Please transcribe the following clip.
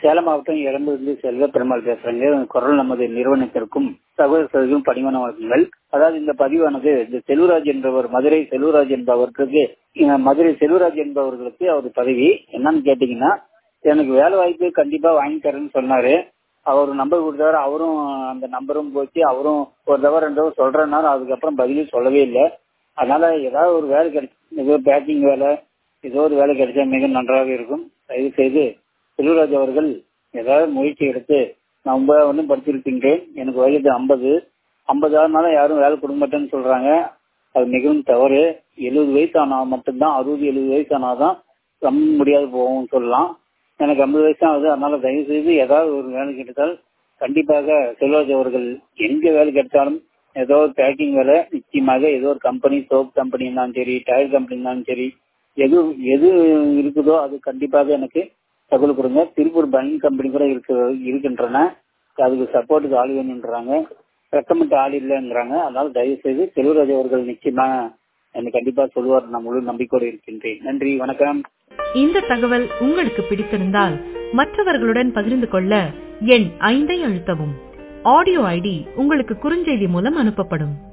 சேலம் மாவட்டம் இளம்பிலிருந்து செல்வ பெருமாள் பேசுறேங்க குரல் நமது நிறுவனத்திற்கும் சகோதர சகோதரிக்கும் பணிவன வழக்குங்கள் அதாவது இந்த பதிவானது இந்த செல்வராஜ் என்பவர் மதுரை செல்வராஜ் என்பவருக்கு அஹ், மதுரை செல்வராஜ் என்பவர்களுக்கு அவர் பதவி என்னன்னு கேட்டீங்கன்னா எனக்கு வேலை வாய்ப்பு கண்டிப்பா வாங்கி தரேன்னு சொன்னாரு அவர் நம்பர் கொடுத்தாரு அவரும் அந்த நம்பரும் போச்சு அவரும் ஒரு தடவை ரெண்டு தடவை சொல்றேன்னாரு அதுக்கப்புறம் பதிலும் சொல்லவே இல்லை அதனால ஏதாவது ஒரு வேலை கிடைச்சு ஏதோ பேக்கிங் வேலை ஏதோ ஒரு வேலை கிடைச்சா மிக நன்றாக இருக்கும் தயவு செய்து செல்வராஜ் அவர்கள் ஏதாவது முயற்சி எடுத்து நான் ஒன்பதாவது ஒன்றும் படிச்சிருக்கின்றேன் எனக்கு வயது ஐம்பது ஐம்பது ஆறுனால யாரும் வேலை கொடுக்க மாட்டேன்னு சொல்றாங்க அது மிகவும் தவறு எழுபது வயசு ஆனா மட்டும்தான் அறுபது எழுபது வயசு ஆனாதான் ரொம்ப முடியாது போகும் சொல்லலாம் எனக்கு ஐம்பது வயசு ஆகுது அதனால தயவு செய்து ஏதாவது ஒரு வேலை கிடைத்தால் கண்டிப்பாக செல்வராஜ் அவர்கள் எங்க வேலை கிடைத்தாலும் ஏதோ ஒரு பேக்கிங் வேலை நிச்சயமாக ஏதோ ஒரு கம்பெனி சோப் கம்பெனி இருந்தாலும் சரி டயர் கம்பெனி இருந்தாலும் சரி எது எது இருக்குதோ அது கண்டிப்பாக எனக்கு தகவல் கொடுங்க திருப்பூர் பனியன் கம்பெனி கூட இருக்கு இருக்கின்றன அதுக்கு சப்போர்ட்டுக்கு ஆள் வேணுன்றாங்க ரெக்கமெண்ட் ஆள் இல்லைங்கிறாங்க அதனால தயவு செய்து செல்வராஜ் அவர்கள் நிச்சயமா எனக்கு கண்டிப்பா சொல்லுவார் நான் முழு நம்பிக்கையோடு இருக்கின்றேன் நன்றி வணக்கம் இந்த தகவல் உங்களுக்கு பிடித்திருந்தால் மற்றவர்களுடன் பகிர்ந்து கொள்ள எண் ஐந்தை அழுத்தவும் ஆடியோ ஐடி உங்களுக்கு குறுஞ்செய்தி மூலம் அனுப்பப்படும்